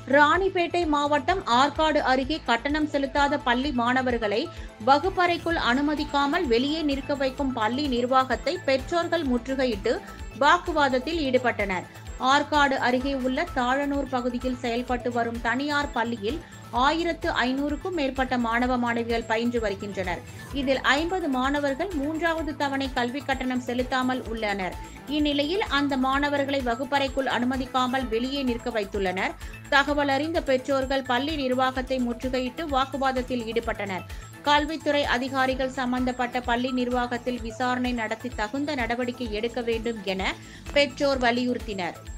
ராணிப்பேட்டை மாவட்டம் ஆற்காடு அருகே கட்டணம் செலுத்தாத பள்ளி மாணவர்களை வகுப்பறைக்குள் அனுமதிக்காமல் வெளியே நிற்க வைக்கும் பள்ளி நிர்வாகத்தை பெற்றோர்கள் முற்றுகையிட்டு வாக்குவாதத்தில் ஈடுபட்டனர் ஆற்காடு அருகே உள்ள தாழனூர் பகுதியில் செயல்பட்டு வரும் தனியார் பள்ளியில் ஆயிரத்து ஐநூறுக்கும் மேற்பட்ட மாணவ மாணவிகள் பயின்று வருகின்றனர் இதில் ஐம்பது மாணவர்கள் மூன்றாவது தவணை கல்வி கட்டணம் செலுத்தாமல் உள்ளனர் இந்நிலையில் அந்த மாணவர்களை வகுப்பறைக்குள் அனுமதிக்காமல் வெளியே நிற்க வைத்துள்ளனர் தகவல் அறிந்த பெற்றோர்கள் பள்ளி நிர்வாகத்தை முற்றுகையிட்டு வாக்குவாதத்தில் ஈடுபட்டனர் கல்வித்துறை அதிகாரிகள் சம்பந்தப்பட்ட பள்ளி நிர்வாகத்தில் விசாரணை நடத்தி தகுந்த நடவடிக்கை எடுக்க வேண்டும் என பெற்றோர் வலியுறுத்தினர்